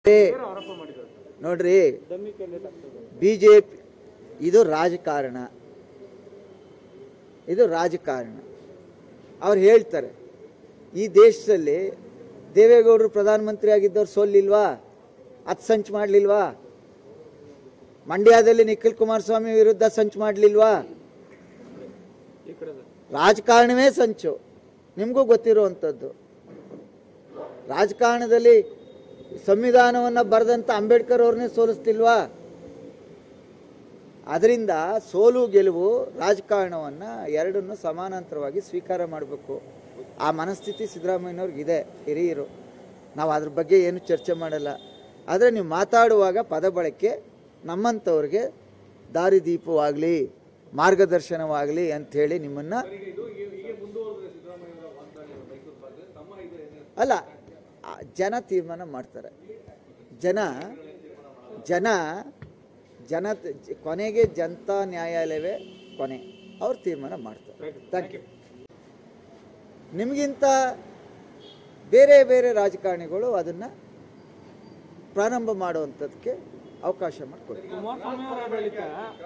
ಆರೋಪ ಮಾಡಿದ್ದಾರೆ ನೋಡ್ರಿ ಡಮ್ಮಿ ಕ್ಯಾಂಡಿಡೇಟ್ ಆಗ್ತದೆ ಬಿ ಜೆ ಪಿ ಇದು ರಾಜಕಾರಣ ಇದು ರಾಜಕಾರಣ ಅವ್ರು ಹೇಳ್ತಾರೆ ಈ ದೇಶದಲ್ಲಿ ದೇವೇಗೌಡರು ಪ್ರಧಾನಮಂತ್ರಿ ಆಗಿದ್ದವ್ರು ಸೋಲಿಲ್ವಾ ಅದು ಸಂಚು ಮಾಡಲಿಲ್ವಾ ಮಂಡ್ಯದಲ್ಲಿ ನಿಖಿಲ್ ಕುಮಾರಸ್ವಾಮಿ ವಿರುದ್ಧ ಸಂಚು ಮಾಡಲಿಲ್ವಾ ಈ ಕಡೆ ರಾಜಕಾರಣವೇ ಸಂಚು ನಿಮಗೂ ಗೊತ್ತಿರುವಂಥದ್ದು ರಾಜಕಾರಣದಲ್ಲಿ ಸಂವಿಧಾನವನ್ನು ಬರೆದಂಥ ಅಂಬೇಡ್ಕರ್ ಅವ್ರನ್ನೇ ಸೋಲಿಸ್ತಿಲ್ವಾ ಅದರಿಂದ ಸೋಲು ಗೆಲುವು ರಾಜಕಾರಣವನ್ನು ಎರಡನ್ನು ಸಮಾನಾಂತರವಾಗಿ ಸ್ವೀಕಾರ ಮಾಡಬೇಕು ಆ ಮನಸ್ಥಿತಿ ಸಿದ್ದರಾಮಯ್ಯನವ್ರಿಗಿದೆ ಹಿರಿಯರು ನಾವು ಅದ್ರ ಬಗ್ಗೆ ಏನು ಚರ್ಚೆ ಮಾಡಲ್ಲ ಆದರೆ ನೀವು ಮಾತಾಡುವಾಗ ಪದ ಬಳಕೆ ನಮ್ಮಂಥವ್ರಿಗೆ ದಾರಿದೀಪವಾಗಲಿ ಮಾರ್ಗದರ್ಶನವಾಗಲಿ ಅಂಥೇಳಿ ನಿಮ್ಮನ್ನು ಅಲ್ಲ ಆ ಜನ ತೀರ್ಮಾನ ಮಾಡ್ತಾರೆ ಜನ ಜನ ಜನ ಕೊನೆಗೆ ಜನತಾ ನ್ಯಾಯಾಲಯವೇ ಕೊನೆ ಅವ್ರು ತೀರ್ಮಾನ ಮಾಡ್ತಾರೆ ಥ್ಯಾಂಕ್ ಯು ನಿಮಗಿಂತ ಬೇರೆ ಬೇರೆ ರಾಜಕಾರಣಿಗಳು ಅದನ್ನು ಪ್ರಾರಂಭ ಮಾಡುವಂಥದ್ದಕ್ಕೆ ಅವಕಾಶ ಮಾಡಿಕೊಡ್ತಾರೆ ಕುಮಾರಸ್ವಾಮಿ ಅವರ ಆಡಳಿತ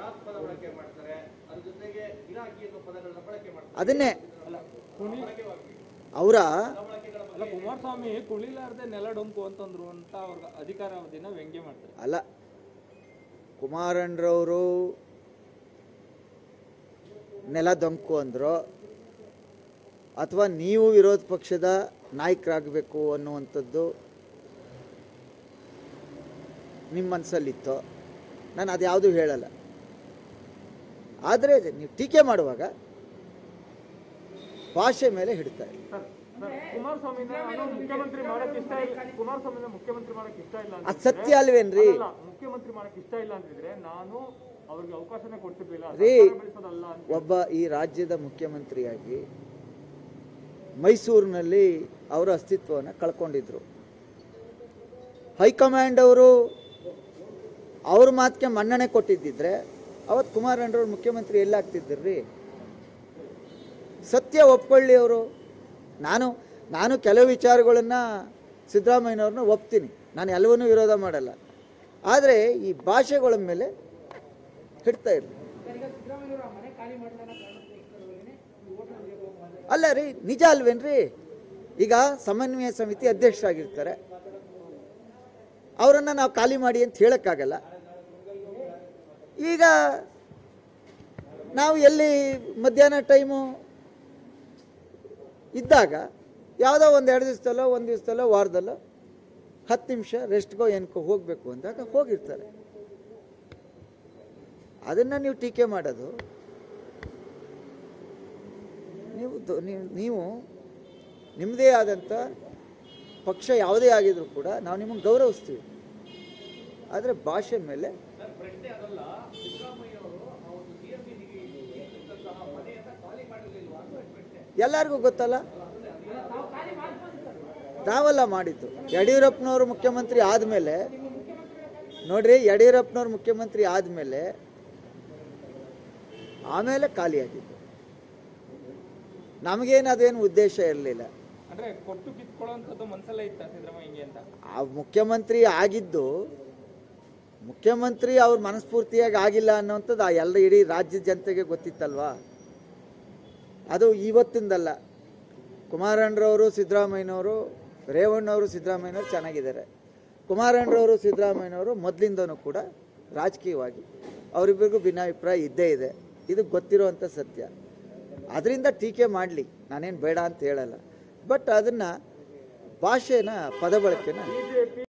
ಅದನ್ನೇ ಅಲ್ಲ ಕುಣಿ ಅವರ ಅಲ್ಲ ಕುಮಾರಸ್ವಾಮಿ ಕುಣಿಲಾರ್ದೆ ನೆಲ ಡೊಂಕು ಅಂತಂದ್ರು ಅಂತ ಅವ್ರ ಅಧಿಕಾರಾವಧಿನ ವ್ಯಂಗ್ಯ ಮಾಡ್ತಾರೆ ಅಲ್ಲ ಕುಮಾರಣ್ಣರವರು ನೆಲ ದೊಂಕು ಅಂದ್ರು ಅಥವಾ ನೀವು ವಿರೋಧ ಪಕ್ಷದ ನಾಯಕರಾಗಬೇಕು ಅನ್ನುವಂಥದ್ದು ನಿಮ್ಮ ಮನಸ್ಸಲ್ಲಿತ್ತು ನಾನು ಅದ್ಯಾವುದೂ ಹೇಳಲ್ಲ ಆದರೆ ನೀವು ಟೀಕೆ ಮಾಡುವಾಗ ಭಾಷೆ ಮೇಲೆ ಹಿಡ್ತಾ ಇಲ್ಲ ಸರ್ ಸರ್ ಕುಮಾರಸ್ವಾಮಿನ ನಾನು ಮುಖ್ಯಮಂತ್ರಿ ಮಾಡಕ್ ಇಷ್ಟ ಇಲ್ಲ ಕುಮಾರಸ್ವಾಮಿನ ಮುಖ್ಯಮಂತ್ರಿ ಮಾಡಕ್ ಇಷ್ಟ ಇಲ್ಲ ಅಂತ ಅದು ಸತ್ಯ ಅಲ್ವೇನ್ರಿ ಅಲ್ಲ ಮುಖ್ಯಮಂತ್ರಿ ಮಾಡಕ್ ಇಷ್ಟ ಇಲ್ಲ ಅಂತಿದ್ರೆ ನಾನು ಅವ್ರಿಗೆ ಅವಕಾಶನೇ ಕೊಡ್ತಿರ್ಲಿಲ್ಲ ರೀ. ಸರ್ಕಾರ ಬೆಳೆಸೋದಲ್ಲ ಅಂತ ಒಬ್ಬ ಈ ರಾಜ್ಯದ ಮುಖ್ಯಮಂತ್ರಿಯಾಗಿ ಮೈಸೂರಿನಲ್ಲಿ ಅವರ ಅಸ್ತಿತ್ವವನ್ನು ಕಳ್ಕೊಂಡಿದ್ರು ಹೈಕಮಾಂಡ್ ಅವರು ಅವ್ರ ಮಾತಿಗೆ ಮನ್ನಣೆ ಕೊಟ್ಟಿದ್ದಿದ್ರೆ ಅವತ್ತು ಕುಮಾರಣ್ಣವ್ರು ಮುಖ್ಯಮಂತ್ರಿ ಎಲ್ಲಾಗ್ತಿದ್ರಿ ಸತ್ಯ ಒಪ್ಕೊಳ್ಳಿ ಅವರು ನಾನು ನಾನು ಕೆಲವು ವಿಚಾರಗಳನ್ನು ಸಿದ್ದರಾಮಯ್ಯನವ್ರನ್ನ ಒಪ್ತೀನಿ ನಾನು ಎಲ್ಲವನ್ನೂ ವಿರೋಧ ಮಾಡಲ್ಲ ಆದರೆ ಈ ಭಾಷೆಗಳ ಮೇಲೆ ಹಿಡ್ತಾ ಇರಲಿ ಅಲ್ಲ ರೀ ನಿಜ ಅಲ್ವೇನ್ರಿ ಈಗ ಸಮನ್ವಯ ಸಮಿತಿ ಅಧ್ಯಕ್ಷರಾಗಿರ್ತಾರೆ ಅವರನ್ನು ನಾವು ಖಾಲಿ ಮಾಡಿ ಅಂತ ಹೇಳೋಕ್ಕಾಗಲ್ಲ ಈಗ ನಾವು ಎಲ್ಲಿ ಮಧ್ಯಾಹ್ನ ಟೈಮು ಇದ್ದಾಗ ಯಾವುದೋ ಒಂದು ಎರಡು ದಿವಸದಲ್ಲೋ ಒಂದು ದಿವಸದಲ್ಲೋ ವಾರದಲ್ಲೋ ಹತ್ತು ನಿಮಿಷ ರೆಸ್ಟ್ಗೋ ಏನಕ್ಕೋ ಹೋಗಬೇಕು ಅಂದಾಗ ಹೋಗಿರ್ತಾರೆ ಅದನ್ನು ನೀವು ಟೀಕೆ ಮಾಡೋದು ನೀವು ದ- ನೀವು ನೀವು ನಿಮ್ಮದೇ ಆದಂಥ ಪಕ್ಷ ಯಾವುದೇ ಆಗಿದ್ರು ಕೂಡ ನಾವು ನಿಮಗೆ ಗೌರವಿಸ್ತೀವಿ ಆದರೆ ಭಾಷೆ ಮೇಲೆ ಎಲ್ಲರಿಗೂ ಗೊತ್ತಲ್ಲ ನಾವೆಲ್ಲ ಮಾಡಿದ್ದು ಯಡಿಯೂರಪ್ಪನವರು ಮುಖ್ಯಮಂತ್ರಿ ಆದಮೇಲೆ ನೋಡ್ರಿ ಯಡಿಯೂರಪ್ಪನವ್ರು ಮುಖ್ಯಮಂತ್ರಿ ಆದಮೇಲೆ ಆಮೇಲೆ ಖಾಲಿಯಾಗಿದ್ದು ನಮಗೇನು ಅದೇನು ಉದ್ದೇಶ ಇರಲಿಲ್ಲ ಅಂದ್ರೆ ಕೊಟ್ಟು ಕಿತ್ಕೊಳ್ಳೋಂಥದ್ದು ಮನ್ಸಲ್ಲೇ ಇತ್ತ ಸಿದ್ದರಾಮಯ್ಯಗೆ ಅಂತ ಆ ಮುಖ್ಯಮಂತ್ರಿ ಆಗಿದ್ದು ಮುಖ್ಯಮಂತ್ರಿ ಅವ್ರ ಮನಸ್ಫೂರ್ತಿಯಾಗಿ ಆಗಿಲ್ಲ ಅನ್ನೋಂಥದ್ದು ಆ ಎಲ್ಲ ಇಡೀ ರಾಜ್ಯದ ಜನತೆಗೆ ಗೊತ್ತಿತ್ತಲ್ವಾ ಅದು ಇವತ್ತಿಂದಲ್ಲ ಕುಮಾರಣ್ಣರವರು ಸಿದ್ದರಾಮಯ್ಯನವರು ರೇವಣ್ಣವರು ಸಿದ್ದರಾಮಯ್ಯನವರು ಚೆನ್ನಾಗಿದ್ದಾರೆ ಕುಮಾರಣ್ಣರವರು ಸಿದ್ದರಾಮಯ್ಯನವರು ಮೊದಲಿಂದನೂ ಕೂಡ ರಾಜಕೀಯವಾಗಿ ಅವರಿಬ್ಬರಿಗೂ ಭಿನ್ನಾಭಿಪ್ರಾಯ ಇದ್ದೇ ಇದೆ ಇದು ಗೊತ್ತಿರುವಂಥ ಸತ್ಯ ಅದರಿಂದ ಟೀಕೆ ಮಾಡಲಿ ನಾನೇನು ಬೇಡ ಅಂತ ಹೇಳಲ್ಲ ಬಟ್ ಅದನ್ನು ಭಾಷೆನ ಪದ ಬಳಕೆನ